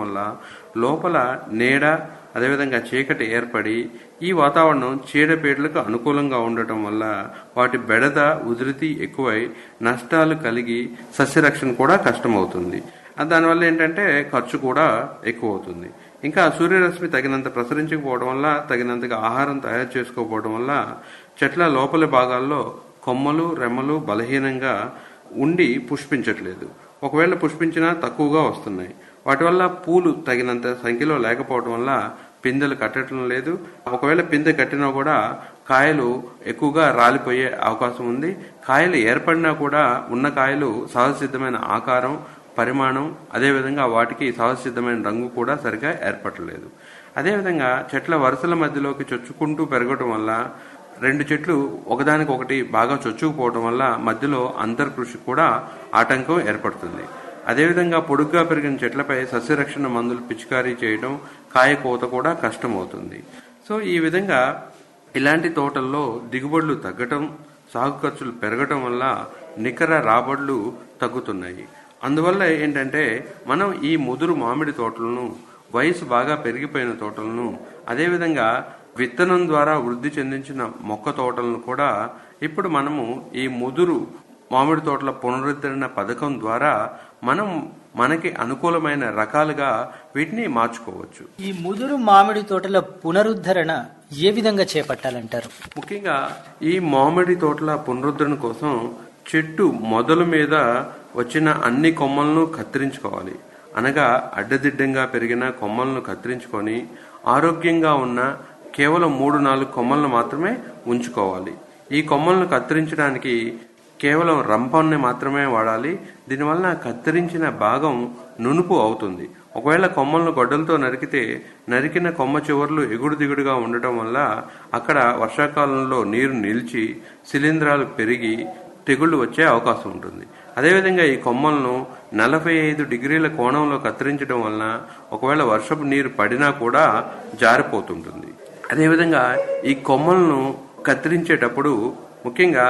వల్ల లోపల నీడ అదేవిధంగా చీకటి ఏర్పడి ఈ వాతావరణం చీడపీడలకు అనుకూలంగా ఉండటం వల్ల వాటి బెడద ఉధృతి ఎక్కువై నష్టాలు కలిగి సస్యరక్షణ కూడా కష్టమవుతుంది ఆ దానివల్ల ఏంటంటే ఖర్చు కూడా ఎక్కువ అవుతుంది ఇంకా సూర్యరశ్మి తగినంత ప్రసరించకపోవడం వల్ల తగినంతగా ఆహారం తయారు చేసుకోకపోవడం వల్ల చెట్ల లోపలి భాగాల్లో కొమ్మలు రెమ్మలు బలహీనంగా ఉండి పుష్పించట్లేదు ఒకవేళ పుష్పించినా తక్కువగా వస్తున్నాయి వాటి వల్ల పూలు తగినంత సంఖ్యలో లేకపోవడం వల్ల పిందెలు కట్టడం లేదు ఒకవేళ పిందె కట్టినా కూడా కాయలు ఎక్కువగా రాలిపోయే అవకాశం ఉంది కాయలు ఏర్పడినా కూడా ఉన్న కాయలు సహజసిద్ధమైన ఆకారం పరిమాణం అదేవిధంగా వాటికి సహజసిద్ధమైన రంగు కూడా సరిగా ఏర్పడలేదు అదేవిధంగా చెట్ల వరుసల మధ్యలోకి చొచ్చుకుంటూ పెరగటం వల్ల రెండు చెట్లు ఒకదానికొకటి బాగా చొచ్చుకుపోవడం వల్ల మధ్యలో అంతర్కృషి కూడా ఆటంకం ఏర్పడుతుంది అదేవిధంగా పొడుగ్గా పెరిగిన చెట్లపై సస్యరక్షణ మందులు పిచికారీ చేయడం కాయ కోత కూడా కష్టమవుతుంది సో ఈ విధంగా ఇలాంటి తోటల్లో దిగుబడులు తగ్గటం సాగు ఖర్చులు పెరగటం వల్ల నికర రాబడులు తగ్గుతున్నాయి అందువల్ల ఏంటంటే మనం ఈ ముదురు మామిడి తోటలను వయసు బాగా పెరిగిపోయిన తోటలను అదేవిధంగా విత్తనం ద్వారా వృద్ధి చెందించిన మొక్క తోటలను కూడా ఇప్పుడు మనము ఈ ముదురు మామిడి తోటల పునరుద్ధరణ పథకం ద్వారా మనం మనకి అనుకూలమైన రకాలుగా వీటిని మార్చుకోవచ్చు ఈ ముదురు మామిడి తోటల పునరుద్ధరణ ఏ విధంగా చేపట్టాలంటారు ముఖ్యంగా ఈ మామిడి తోటల పునరుద్ధరణ కోసం చెట్టు మొదలు మీద వచ్చిన అన్ని కొమ్మలను కత్తిరించుకోవాలి అనగా అడ్డదిడ్డంగా పెరిగిన కొమ్మలను కత్తిరించుకొని ఆరోగ్యంగా ఉన్న కేవలం మూడు నాలుగు కొమ్మలను మాత్రమే ఉంచుకోవాలి ఈ కొమ్మలను కత్తిరించడానికి కేవలం రంపాన్ని మాత్రమే వాడాలి దీనివల్ల కత్తిరించిన భాగం నునుపు అవుతుంది ఒకవేళ కొమ్మలను గొడ్డలతో నరికితే నరికిన కొమ్మ చివర్లు ఎగుడు దిగుడుగా ఉండటం వల్ల అక్కడ వర్షాకాలంలో నీరు నిలిచి శిలీంధ్రాలు పెరిగి తెగుళ్లు వచ్చే అవకాశం ఉంటుంది అదేవిధంగా ఈ కొమ్మలను నలభై ఐదు డిగ్రీల కోణంలో కత్తిరించడం వలన ఒకవేళ వర్షపు నీరు పడినా కూడా జారిపోతుంటుంది అదేవిధంగా ఈ కొమ్మలను కత్తిరించేటప్పుడు ముఖ్యంగా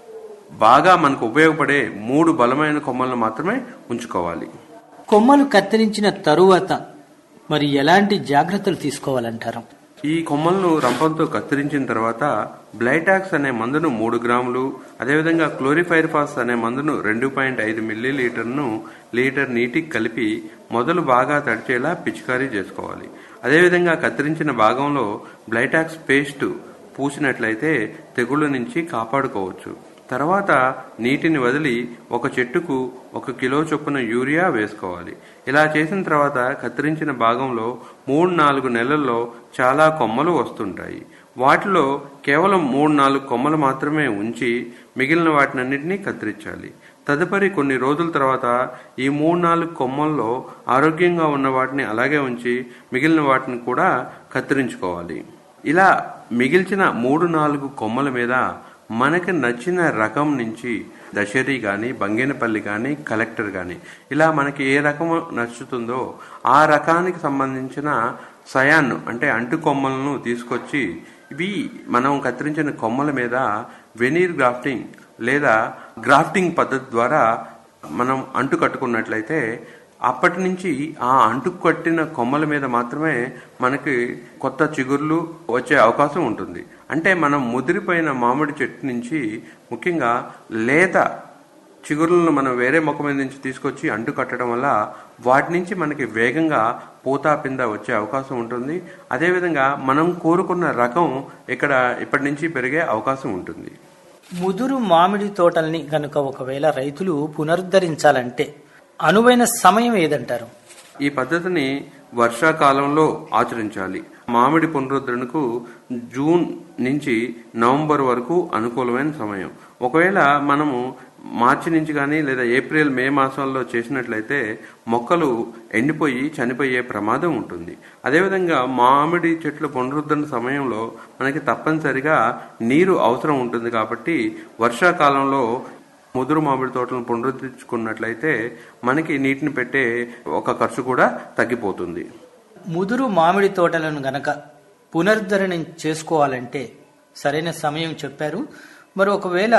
బాగా మనకు ఉపయోగపడే మూడు బలమైన కొమ్మలను మాత్రమే ఉంచుకోవాలి కొమ్మలు కత్తిరించిన తరువాత మరి ఎలాంటి జాగ్రత్తలు తీసుకోవాలంటారు ఈ కొమ్మలను రంపంతో కత్తిరించిన తర్వాత బ్లైటాక్స్ అనే మందును మూడు గ్రాములు అదేవిధంగా క్లోరిఫైర్ఫాస్ అనే మందును రెండు పాయింట్ ఐదు మిల్లీ లీటర్ను లీటర్ నీటికి కలిపి మొదలు బాగా తడిచేలా పిచికారీ చేసుకోవాలి అదేవిధంగా కత్తిరించిన భాగంలో బ్లైటాక్స్ పేస్ట్ పూసినట్లయితే తెగుళ్ళ నుంచి కాపాడుకోవచ్చు తర్వాత నీటిని వదిలి ఒక చెట్టుకు ఒక కిలో చొప్పున యూరియా వేసుకోవాలి ఇలా చేసిన తర్వాత కత్తిరించిన భాగంలో మూడు నాలుగు నెలల్లో చాలా కొమ్మలు వస్తుంటాయి వాటిలో కేవలం మూడు నాలుగు కొమ్మలు మాత్రమే ఉంచి మిగిలిన వాటినన్నింటినీ కత్తిరించాలి తదుపరి కొన్ని రోజుల తర్వాత ఈ మూడు నాలుగు కొమ్మల్లో ఆరోగ్యంగా ఉన్న వాటిని అలాగే ఉంచి మిగిలిన వాటిని కూడా కత్తిరించుకోవాలి ఇలా మిగిల్చిన మూడు నాలుగు కొమ్మల మీద మనకి నచ్చిన రకం నుంచి దశరి కానీ బంగేనపల్లి కానీ కలెక్టర్ కానీ ఇలా మనకి ఏ రకం నచ్చుతుందో ఆ రకానికి సంబంధించిన సయాన్ను అంటే అంటు కొమ్మలను తీసుకొచ్చి ఇవి మనం కత్తిరించిన కొమ్మల మీద వెనీర్ గ్రాఫ్టింగ్ లేదా గ్రాఫ్టింగ్ పద్ధతి ద్వారా మనం అంటు కట్టుకున్నట్లయితే అప్పటి నుంచి ఆ అంటు కట్టిన కొమ్మల మీద మాత్రమే మనకి కొత్త చిగుర్లు వచ్చే అవకాశం ఉంటుంది అంటే మనం ముదిరిపోయిన మామిడి చెట్టు నుంచి ముఖ్యంగా లేత చిగురులను మనం వేరే మొక్క మీద నుంచి తీసుకొచ్చి అంటు కట్టడం వల్ల వాటి నుంచి మనకి వేగంగా పూతా పింద వచ్చే అవకాశం ఉంటుంది అదేవిధంగా మనం కోరుకున్న రకం ఇక్కడ ఇప్పటి నుంచి పెరిగే అవకాశం ఉంటుంది ముదురు మామిడి తోటల్ని గనుక ఒకవేళ రైతులు పునరుద్ధరించాలంటే అనువైన సమయం ఏదంటారు ఈ పద్ధతిని వర్షాకాలంలో ఆచరించాలి మామిడి పునరుద్ధరణకు జూన్ నుంచి నవంబర్ వరకు అనుకూలమైన సమయం ఒకవేళ మనము మార్చి నుంచి కానీ లేదా ఏప్రిల్ మే మాసంలో చేసినట్లయితే మొక్కలు ఎండిపోయి చనిపోయే ప్రమాదం ఉంటుంది అదేవిధంగా మామిడి చెట్ల పునరుద్ధరణ సమయంలో మనకి తప్పనిసరిగా నీరు అవసరం ఉంటుంది కాబట్టి వర్షాకాలంలో ముదురు మామిడి తోటలను పునరుద్ధరించుకున్నట్లయితే మనకి నీటిని పెట్టే ఒక ఖర్చు కూడా తగ్గిపోతుంది ముదురు మామిడి తోటలను గనక పునరుద్ధరణ చేసుకోవాలంటే సరైన సమయం చెప్పారు మరి ఒకవేళ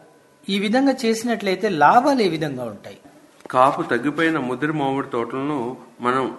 ఈ విధంగా చేసినట్లయితే లాభాలు ఏ విధంగా ఉంటాయి కాపు తగ్గిపోయిన ముదిరి మామిడి తోటలను మనం